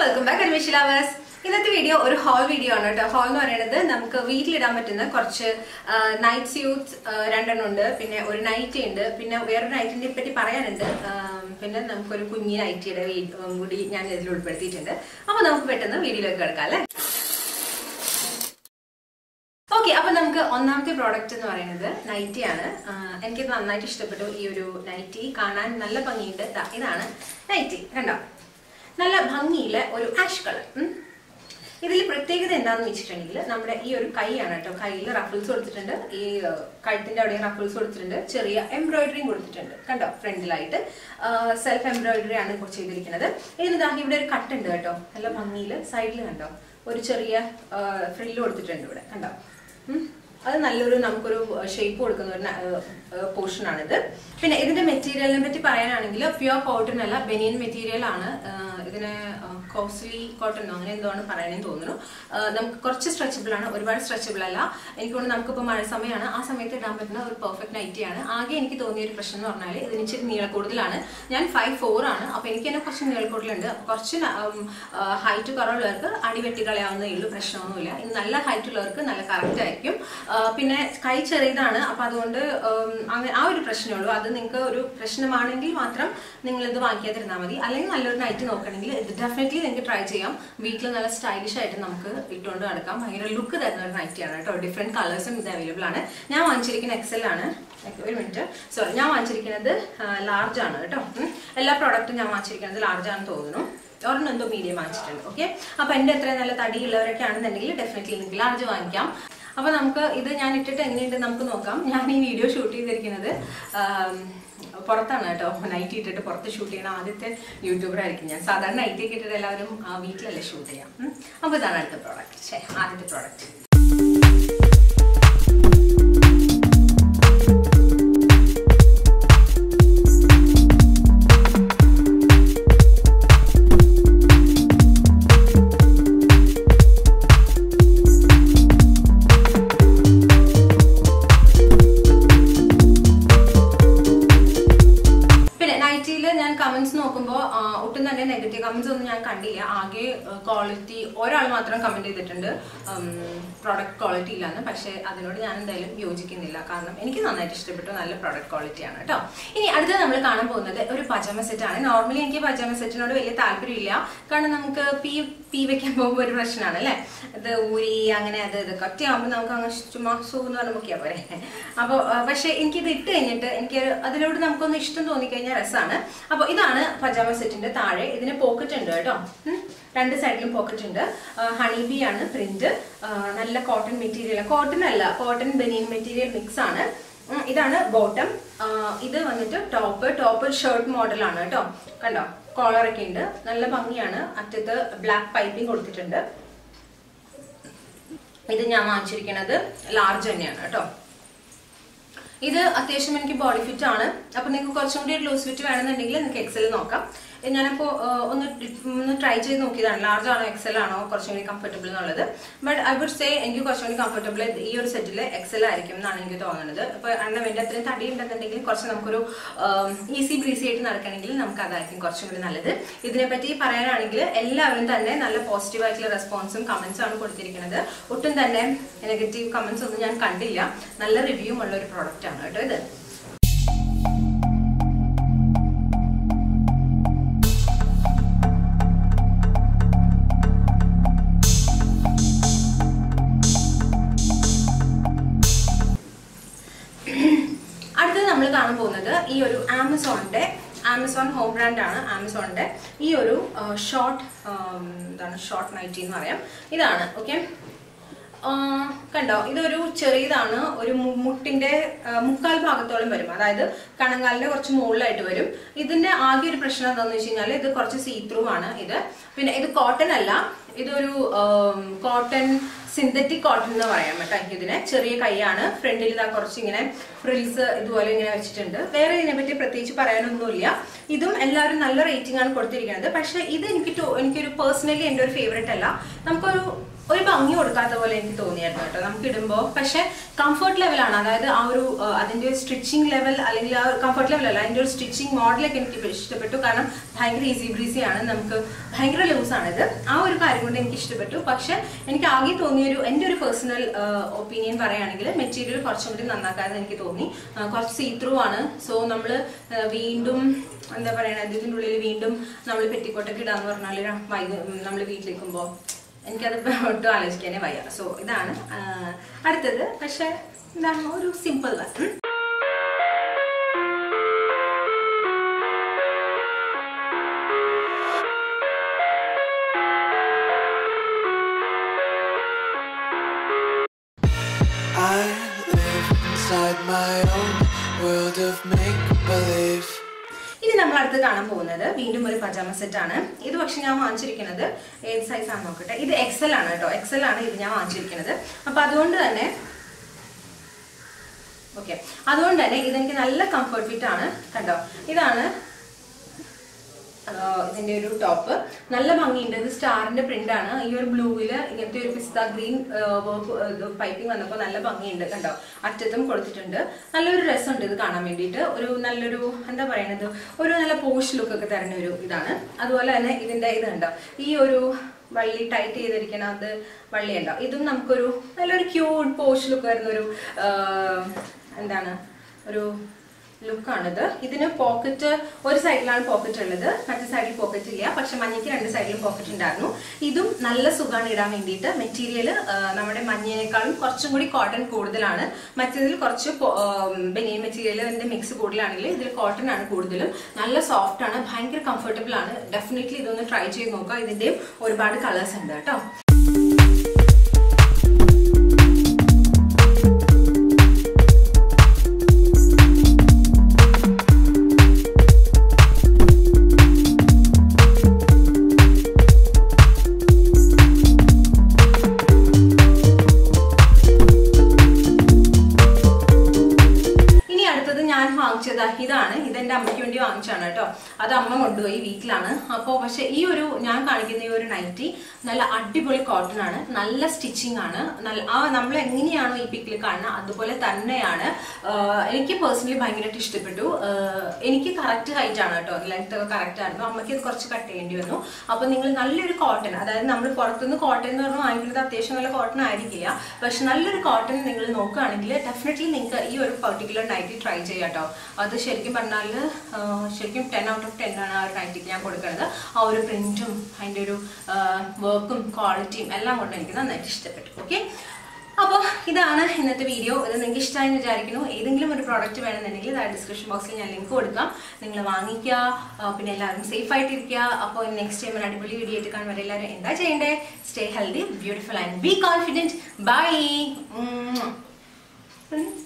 Welcome back admission lovers ഇന്നത്തെ video ഒരു haul video ആണ് കേട്ടോ ഹോൾ എന്ന് പറയുന്നത് നമുക്ക് വീട്ടിലിടാൻ പറ്റുന്ന കുറച്ച് നൈറ്റ് സ്യൂട്ട്സ് രണ്ടെണ്ണം ഉണ്ട് പിന്നെ ഒരു നൈറ്റി ഉണ്ട് പിന്നെ വേറൊരു നൈറ്റിനെ പറ്റി പറയാനുണ്ട് ആം, പിന്നെ നമുക്കൊരു കുഞ്ഞി നൈറ്റിയുടെ വീഡിയോ കൂടി ഞാൻ ഇതിൽ ഉൾപ്പെടുത്തിയിട്ടുണ്ട് അപ്പൊ നമുക്ക് പെട്ടെന്ന് വീഡിയോയിലേക്ക് കിടക്കാം അല്ലേ ഓക്കെ അപ്പൊ നമുക്ക് ഒന്നാമത്തെ പ്രോഡക്റ്റ് എന്ന് പറയുന്നത് നൈറ്റി ആണ് ആഹ് എനിക്കിത് നന്നായിട്ട് ഇഷ്ടപ്പെട്ടു ഈ ഒരു നൈറ്റി കാണാൻ നല്ല ഭംഗിയുണ്ട് ദാ ഇതാണ് നൈറ്റി കണ്ടോ നല്ല ഭംഗിയിലെ ഒരു ആഷ് കളർ ഇതിൽ പ്രത്യേകത എന്താണെന്ന് വെച്ചിട്ടുണ്ടെങ്കിൽ നമ്മുടെ ഈ ഒരു കൈയാണ് കേട്ടോ കയ്യിൽ റഫിൾസ് കൊടുത്തിട്ടുണ്ട് ഈ ആഹ്, കഴുത്തിന്റെ അവിടെ റഫിൾസ് കൊടുത്തിട്ടുണ്ട് ചെറിയ എംബ്രോയിഡറിയും കൊടുത്തിട്ടുണ്ട് കണ്ടോ ഫ്രണ്ടിലായിട്ട് സെൽഫ് എംബ്രോയിഡറി ആണ് ഇപ്പോൾ ചെയ്തിരിക്കുന്നത് ഇതിന് ദാ ഇവിടെ ഒരു കട്ട് ഉണ്ട് കേട്ടോ നല്ല ഭംഗിയിൽ സൈഡിൽ കണ്ടോ ഒരു ചെറിയ ഫ്രില്ല് കൊടുത്തിട്ടുണ്ട് ഇവിടെ കണ്ടോ ഉം. അത് നല്ലൊരു നമുക്കൊരു ഷേപ്പ് കൊടുക്കുന്ന ഒരു പോർഷൻ ആണിത് പിന്നെ ഇതിന്റെ മെറ്റീരിയലിനെ പറ്റി പറയാനാണെങ്കിൽ പ്യുവർ കോട്ടൺ അല്ല ബനിയൻ മെറ്റീരിയൽ ആണ് ആ, ഇതിന് കോസ്റ്റ്ലി കോട്ടൺ അങ്ങനെ എന്തോ ആണ് പറയണേന്ന് തോന്നുന്നു ആ, നമുക്ക് കുറച്ച് സ്ട്രെച്ചബിൾ ആണ് ഒരുപാട് സ്ട്രെച്ചബിൾ അല്ല എനിക്ക് തോന്നുന്നു നമുക്കിപ്പോൾ മഴ സമയമാണ് ആ സമയത്ത് ഇടാൻ പറ്റുന്ന ഒരു പെർഫെക്റ്റ് നൈറ്റി ആണ് ആകെ എനിക്ക് തോന്നിയ ഒരു പ്രശ്നം എന്ന് പറഞ്ഞാൽ ഇതിന് ഇച്ചിരി നീള കൂടുതലാണ് ഞാൻ ഫൈവ് ഫോർ ആണ് അപ്പൊ എനിക്ക് തന്നെ കുറച്ച് നീള കൂടുതലുണ്ട് അപ്പൊ കുറച്ച് ഹൈറ്റ് കുറവുള്ളവർക്ക് അടിവെട്ടി കളയാവുന്നേ ഉള്ളൂ പ്രശ്നമൊന്നുമില്ല ഇത് നല്ല ഹൈറ്റ് ഉള്ളവർക്ക് നല്ല കറക്റ്റ് ആയിരിക്കും ആ, പിന്നെ കൈ ചെറിയതാണ് അപ്പൊ അതുകൊണ്ട് ഉം, അങ്ങനെ ആ ഒരു പ്രശ്നമേ ഉള്ളൂ അത് നിങ്ങൾക്ക് ഒരു പ്രശ്നമാണെങ്കിൽ മാത്രം നിങ്ങൾ ഇത് വാങ്ങിക്കാതിരുന്നാൽ മതി അല്ലെങ്കിൽ നല്ലൊരു നൈറ്റ് നോക്കണമെങ്കിൽ ഇത് ഡെഫിനറ്റ്ലി നിങ്ങൾക്ക് ട്രൈ ചെയ്യാം വീട്ടിൽ നല്ല സ്റ്റൈലിഷ് ആയിട്ട് നമുക്ക് ഇട്ടുകൊണ്ട് നടക്കാം ഭയങ്കര ലുക്ക് തരുന്ന ഒരു നൈറ്റിയാണ് കേട്ടോ ഡിഫറെന്റ് കളേഴ്സും ഇത് അവൈലബിൾ ആണ് ഞാൻ വാങ്ങിച്ചിരിക്കുന്ന എക്സൽ ആണ് ഒരു മിനിറ്റ് സോറി ഞാൻ വാങ്ങിച്ചിരിക്കുന്നത് ലാർജ് ആണ് കേട്ടോ ഉം. എല്ലാ പ്രോഡക്റ്റും ഞാൻ വാങ്ങിച്ചിരിക്കുന്നത് ലാർജ് ആണെന്ന് തോന്നുന്നു ഒരെണ്ണം എന്തോ മീഡിയം വാങ്ങിച്ചിട്ടുണ്ട് ഓക്കെ അപ്പൊ എന്റെ അത്രയും നല്ല തടിയുള്ളവരൊക്കെ ആണെന്നുണ്ടെങ്കിൽ ഡെഫിനറ്റ്ലി നിങ്ങൾക്ക് ലാർജ് വാങ്ങിക്കാം അപ്പൊ നമുക്ക് ഇത് ഞാൻ ഇട്ടിട്ട് എങ്ങനെയുണ്ട് നമുക്ക് നോക്കാം ഞാൻ ഈ വീഡിയോ ഷൂട്ട് ചെയ്തിരിക്കുന്നത് ആം, പുറത്താണ് കേട്ടോ നൈറ്റ് ഇട്ടിട്ട് പുറത്ത് ഷൂട്ട് ചെയ്യണ ആദ്യത്തെ യൂട്യൂബർ ആയിരിക്കും ഞാൻ സാധാരണ നൈറ്റ് ഒക്കെ ഇട്ടിട്ട് എല്ലാവരും ആ, വീട്ടിലല്ലേ ഷൂട്ട് ചെയ്യാം ഉം. അപ്പൊ ഇതാണ് അടുത്ത പ്രോഡക്റ്റ് ശേ ആദ്യത്തെ പ്രോഡക്റ്റ് പിന്നെ നൈറ്റിയിൽ ഞാൻ കമന്റ്സ് നോക്കുമ്പോൾ ഒട്ടും തന്നെ നെഗറ്റീവ് കമന്റ്സ് ഒന്നും ഞാൻ കണ്ടില്ല ആകെ ക്വാളിറ്റി ഒരാൾ മാത്രം കമന്റ് ചെയ്തിട്ടുണ്ട് പ്രോഡക്റ്റ് ക്വാളിറ്റി ഇല്ലാന്ന് പക്ഷേ അതിനോട് ഞാൻ എന്തായാലും യോജിക്കുന്നില്ല കാരണം എനിക്ക് നന്നായിട്ട് ഇഷ്ടപ്പെട്ടു നല്ല പ്രോഡക്റ്റ് ക്വാളിറ്റി ആണ് കേട്ടോ ഇനി അടുത്തത് നമ്മൾ കാണാൻ പോകുന്നത് ഒരു പജാമ സെറ്റ് ആണ് നോർമലി എനിക്ക് പജാമ സെറ്റിനോട് വലിയ താല്പര്യമില്ല കാരണം നമുക്ക് പീ പീ വെക്കാൻ പോകുമ്പോൾ ഒരു പ്രശ്നമാണ് അല്ലേ ഇത് ഊരി അങ്ങനെ അത് ഇതൊക്കെ ഒറ്റയാകുമ്പോൾ നമുക്ക് അങ്ങ് ചുമ്മാ സൂ എന്ന് പറഞ്ഞ് മുക്കിയാൽ പോരെ അപ്പോൾ പക്ഷേ എനിക്കിത് ഇട്ട് കഴിഞ്ഞിട്ട് എനിക്ക് അതിലോട് നമുക്കൊന്ന് ഇഷ്ടം തോന്നിക്കഴിഞ്ഞാൽ രസമാണ് അപ്പോൾ ഇതാണ് പജാമ സെറ്റിന്റെ താഴെ ഇതിന് പോക്കറ്റ് ഉണ്ട് കേട്ടോ ഉം. രണ്ട് സൈഡിലും പോക്കറ്റ് ഉണ്ട് ഹണി ബി ആണ് പ്രിന്റ് നല്ല കോട്ടൺ മെറ്റീരിയൽ കോട്ടൺ അല്ല കോട്ടൺ ബനിയൻ മെറ്റീരിയൽ മിക്സ് ആണ് ഉം, ഇതാണ് ബോട്ടം ഇത് വന്നിട്ട് ടോപ്പ് ടോപ്പ് ഷർട്ട് മോഡലാണ് കേട്ടോ കണ്ടോ കോളർ ഒക്കെ ഉണ്ട് നല്ല ഭംഗിയാണ് അറ്റത്ത് ബ്ലാക്ക് പൈപ്പിംഗ് കൊടുത്തിട്ടുണ്ട് ഇത് ഞാൻ വാങ്ങിച്ചിരിക്കുന്നത് ലാർജ് തന്നെയാണ് കേട്ടോ ഇത് അത്യാവശ്യം എനിക്ക് ബോഡി ഫിറ്റ് ആണ് അപ്പൊ നിങ്ങൾക്ക് കുറച്ചും കൂടി ഒരു ലൂസ് ഫിറ്റ് വേണമെന്നുണ്ടെങ്കിൽ നിങ്ങൾക്ക് എക്സൽ നോക്കാം ഞാനപ്പോ ഒന്ന് ഒന്ന് ട്രൈ ചെയ്ത് നോക്കിയതാണ് ലാർജ് ആണോ എക്സൽ ആണോ കുറച്ചും കൂടി കംഫർട്ടബിൾ എന്നുള്ളത് ബട്ട് ഐ വുഡ് സേ എനിക്ക് കുറച്ചും കൂടി കംഫർട്ടബിൾ ഈ ഒരു സെറ്റിൽ എക്സൽ ആയിരിക്കും എന്നാണ് എനിക്ക് തോന്നുന്നത് അപ്പൊ അണ്ണ വേണ്ട അത്രയും തടി ഉണ്ടെന്നുണ്ടെങ്കിൽ കുറച്ച് നമുക്കൊരു ഈസി ബ്രീസി ആയിട്ട് നടക്കണമെങ്കിൽ നമുക്ക് അതായിരിക്കും കുറച്ചും കൂടി നല്ലത് ഇതിനെപ്പറ്റി പറയാനാണെങ്കിൽ എല്ലാവരും തന്നെ നല്ല പോസിറ്റീവ് ആയിട്ടുള്ള റെസ്പോൺസും കമന്റ്സും ആണ് കൊടുത്തിരിക്കുന്നത് ഒട്ടും തന്നെ നെഗറ്റീവ് കമന്റ്സ് ഒന്നും ഞാൻ കണ്ടില്ല നല്ല റിവ്യൂ ഉള്ള ഒരു പ്രോഡക്റ്റ് ആണ് കേട്ടോ ഇത് അടുത്തത് നമ്മൾ കാണാൻ പോകുന്നത് ഈ ഒരു ആമസോണിന്റെ ആമസോൺ ഹോം ബ്രാൻഡ് ആണ് ആമസോണിന്റെ ഈ ഒരു ഷോർട്ട് എന്താണ് ഷോർട്ട് നൈറ്റി എന്ന് പറയാം ഇതാണ് ഓക്കെ കണ്ടോ ഇതൊരു ചെറിയതാണ് ഒരു മു- മുട്ടിന്റെ ആ, മുക്കാൽ ഭാഗത്തോളം വരും അതായത് കണങ്കാലിന്റെ കുറച്ച് മുകളിലായിട്ട് വരും ഇതിന്റെ ആകെ ഒരു പ്രശ്നം എന്താണെന്ന് വെച്ച് കഴിഞ്ഞാൽ ഇത് കുറച്ച് സീ ത്രൂ ആണ് ഇത് പിന്നെ ഇത് കോട്ടൺ അല്ല ഇതൊരു കോട്ടൺ സിന്തറ്റിക് കോട്ടൺ എന്ന് പറയാം കേട്ടോ ഇതിനെ ചെറിയ കൈയാണ് ഫ്രണ്ടിൽ ഇതാ കുറച്ച് ഇങ്ങനെ ഫ്രിൽസ് ഇതുപോലെ ഇങ്ങനെ വെച്ചിട്ടുണ്ട് വേറെ ഇതിനെ പറ്റി പ്രത്യേകിച്ച് പറയാനൊന്നുമില്ല ഇതും എല്ലാവരും നല്ല റേറ്റിംഗ് ആണ് കൊടുത്തിരിക്കുന്നത് പക്ഷെ ഇത് എനിക്ക് ടോ- എനിക്കൊരു പേഴ്സണലി എൻ്റെ ഒരു ഫേവറേറ്റ് അല്ല നമുക്കൊരു ഒരു ഭംഗി കൊടുക്കാത്ത പോലെ എനിക്ക് തോന്നിയായിരുന്നു കേട്ടോ നമുക്ക് ഇടുമ്പോൾ പക്ഷെ കംഫർട്ട് ലെവലാണ് അതായത് ആ ഒരു ആ, അതിന്റെ സ്റ്റിച്ചിങ് ലെവൽ അല്ലെങ്കിൽ ആ കംഫർട്ട് ലെവൽ അല്ല അതിന്റെ ഒരു സ്റ്റിച്ചിങ് മോഡലൊക്കെ എനിക്ക് ഇഷ്ടപ്പെട്ടു കാരണം ഭയങ്കര ഈസി ബ്രീസി ആണ് നമുക്ക് ഭയങ്കര ലൂസ് ആണിത് ആ ഒരു കാര്യം കൊണ്ട് എനിക്ക് ഇഷ്ടപ്പെട്ടു പക്ഷെ എനിക്ക് ആകെ തോന്നിയൊരു എൻ്റെ ഒരു പേഴ്സണൽ ഒപ്പീനിയൻ പറയുകയാണെങ്കിൽ മെറ്റീരിയൽ കുറച്ചും കൂടി നന്നാക്കാതെ എനിക്ക് തോന്നി ആ, കുറച്ച് സീ ത്രൂ ആണ് സോ നമ്മൾ വീണ്ടും എന്താ പറയണത് ഇതിൻ്റെ ഉള്ളിൽ വീണ്ടും നമ്മൾ പെറ്റിക്കോട്ടൊക്കെ ഇടാന്ന് പറഞ്ഞാൽ നമ്മൾ വീട്ടിലേക്കുമ്പോൾ എനിക്കത് ഒട്ടും ആലോചിക്കാനേ വയ്യ സോ ഇതാണ് ആ, അടുത്തത് പക്ഷെ എന്താണ് ഒരു simple one I live inside my own world of make believe. ഇനി നമ്മൾ അടുത്ത് കാണാൻ പോകുന്നത് വീണ്ടും ഒരു പജാമ സെറ്റ് ആണ് ഇത് പക്ഷെ ഞാൻ വാങ്ങിച്ചിരിക്കുന്നത് ഏത് സൈസ് ആണ് നോക്കട്ടെ ഇത് എക്സൽ ആണ് കേട്ടോ എക്സൽ ആണ് ഇത് ഞാൻ വാങ്ങിച്ചിരിക്കുന്നത് അപ്പൊ അതുകൊണ്ട് തന്നെ ഓക്കെ അതുകൊണ്ട് തന്നെ ഇതെനിക്ക് നല്ല കംഫർട്ട് ഫിറ്റ് ആണ് കണ്ടോ ഇതാണ് ആഹ് ഇതിന്റെ ഒരു ടോപ്പ് നല്ല ഭംഗിയുണ്ട് ഇത് സ്റ്റാറിന്റെ പ്രിന്റ് ആണ് ഈ ഒരു ബ്ലൂവില് ഇങ്ങനത്തെ ഒരു പിസ്ത ഗ്രീൻ വർക്ക് പൈപ്പിംഗ് വന്നപ്പോൾ നല്ല ഭംഗിയുണ്ട് കണ്ടോ അറ്റത്തും കൊടുത്തിട്ടുണ്ട് നല്ലൊരു രസമുണ്ട് ഇത് കാണാൻ വേണ്ടിയിട്ട് ഒരു നല്ലൊരു എന്താ പറയണത് ഒരു നല്ല പോഷ് ലുക്ക് ഒക്കെ തരുന്ന ഒരു ഇതാണ് അതുപോലെ തന്നെ ഇതിന്റെ ഇത് കണ്ടോ ഈ ഒരു വള്ളി ടൈറ്റ് ചെയ്തിരിക്കണ അത് വള്ളി ഉണ്ടോ ഇതും നമുക്കൊരു നല്ലൊരു ക്യൂട്ട് പോഷ് ലുക്ക് വരുന്ന ഒരു ആഹ് എന്താണ് ഒരു ലുക്കാണിത് ഇതിന് പോക്കറ്റ് ഒരു സൈഡിലാണ് പോക്കറ്റ് ഉള്ളത് മറ്റേ സൈഡിൽ പോക്കറ്റ് ഇല്ല പക്ഷെ മഞ്ഞയ്ക്ക് രണ്ട് സൈഡിലും പോക്കറ്റ് ഉണ്ടായിരുന്നു ഇതും നല്ല സുഖമാണ് ഇടാൻ വേണ്ടിയിട്ട് മെറ്റീരിയൽ നമ്മുടെ മഞ്ഞേനേക്കാളും കുറച്ചും കൂടി കോട്ടൺ കൂടുതലാണ് മറ്റേതിൽ കുറച്ച് ബനിയൻ മെറ്റീരിയലിന്റെ മിക്സ് കൂടുതലാണെങ്കിൽ ഇതിൽ കോട്ടൺ ആണ് കൂടുതലും നല്ല സോഫ്റ്റ് ആണ് ഭയങ്കര കംഫർട്ടബിൾ ആണ് ഡെഫിനറ്റ്ലി ഇതൊന്ന് ട്രൈ ചെയ്ത് നോക്കുക ഇതിന്റെയും ഒരുപാട് കളേഴ്സ് ഉണ്ട് കേട്ടോ ഇനി അടുത്തത് ഞാൻ വാങ്ങിച്ചത് ഇതാണ് ഇതെന്റെ അമ്മയ്ക്ക് വേണ്ടി വാങ്ങിച്ചാണ് കേട്ടോ അത് അമ്മ കൊണ്ടുപോയി വീട്ടിലാണ് അപ്പോൾ പക്ഷെ ഈ ഒരു ഞാൻ കാണിക്കുന്ന ഈ ഒരു നൈറ്റി നല്ല അടിപൊളി കോട്ടൺ ആണ് നല്ല സ്റ്റിച്ചിങ് ആണ് നല്ല ആ നമ്മൾ എങ്ങനെയാണോ ഈ പിക്കിൽ കാണുന്നത് അതുപോലെ തന്നെയാണ് ആഹ് എനിക്ക് പേഴ്സണലി ഭയങ്കരമായിട്ട് ഇഷ്ടപ്പെട്ടു ആഹ് എനിക്ക് കറക്റ്റ് ഹൈറ്റ് ആണ് കേട്ടോ ലെങ്ത് ഒക്കെ കറക്റ്റ് ആയിരുന്നു അമ്മയ്ക്ക് ഇത് കുറച്ച് കട്ട് ചെയ്യേണ്ടി വന്നു അപ്പോൾ നിങ്ങൾ നല്ലൊരു കോട്ടൺ അതായത് നമ്മൾ പുറത്തുനിന്ന് കോട്ടൺ എന്ന് പറഞ്ഞാൽ വാങ്ങിക്കുന്നത് അത്യാവശ്യം നല്ല കോട്ടൺ ആയിരിക്കില്ല പക്ഷെ നല്ലൊരു കോട്ടൺ നിങ്ങൾ നോക്കുകയാണെങ്കിൽ ഡെഫിനറ്റ്ലി നിങ്ങൾക്ക് ഈ ഒരു പെർട്ടിക്കുലർ നൈറ്റി ട്രൈ ചെയ്യാം കേട്ടോ അത് ശരിക്കും പറഞ്ഞാൽ ശരിക്കും ടെൻ ഔട്ട് ഓഫ് ടെൻ ആണ് ആ ഒരു നൈറ്റിക്ക് ഞാൻ കൊടുക്കുന്നത് ആ ഒരു പ്രിന്റും അതിൻ്റെ ഒരു വർക്കും ക്വാളിറ്റിയും എല്ലാം കൊണ്ട് എനിക്ക് നന്നായിട്ട് ഇഷ്ടപ്പെട്ടു ഓക്കെ അപ്പോൾ ഇതാണ് ഇന്നത്തെ വീഡിയോ ഇത് നിങ്ങൾക്ക് ഇഷ്ടമായെന്ന് വിചാരിക്കുന്നു ഏതെങ്കിലും ഒരു പ്രോഡക്റ്റ് വേണമെന്നുണ്ടെങ്കിൽ ആ ഡിസ്ക്രിപ്ഷൻ ബോക്സിൽ ഞാൻ ലിങ്ക് കൊടുക്കാം നിങ്ങൾ വാങ്ങിക്കുക ആ, പിന്നെ എല്ലാവരും സേഫ് ആയിട്ടിരിക്കുക അപ്പോൾ നെക്സ്റ്റ് ടൈം ഒരു അടിപൊളി വീഡിയോ ആയിട്ട് കാണുമ്പോൾ എല്ലാവരും എന്താ ചെയ്യേണ്ടേ stay healthy beautiful and be confident by